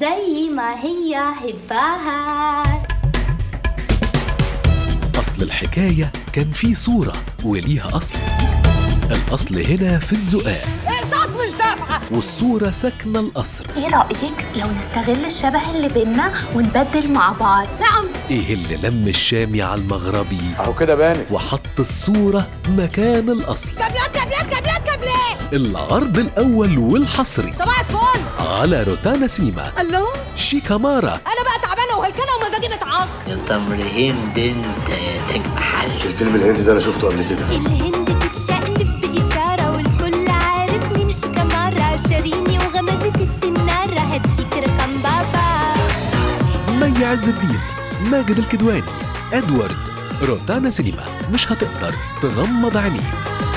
زي ما هي هباها أصل الحكاية كان في صورة وليها أصل الأصل هنا في الزقاق اقساط مش دافعه والصورة ساكنة القصر ايه رأيك لو نستغل الشبه اللي بينا ونبدل مع بعض نعم إيه اللي لم الشامي على المغربي اهو كده بانت وحط الصورة مكان الأصل كابلات كابلات كابلات كابلات العرض الأول والحصري صباح الفل على روتانا سيما الله شيكامارا انا بقى تعبانه وهلكانه ومزاجي متعاق يا تمر هند انت يا تاج محل الفيلم الهندي ده انا شفته قبل كده الهند تتشقلب بإشارة والكل عارف مين شيكامارا شاريني وغمزت السنارة هديك رقم بابا مي عز الدين ماجد الكدواني ادوارد روتانا سينما مش هتقدر تغمض عينيك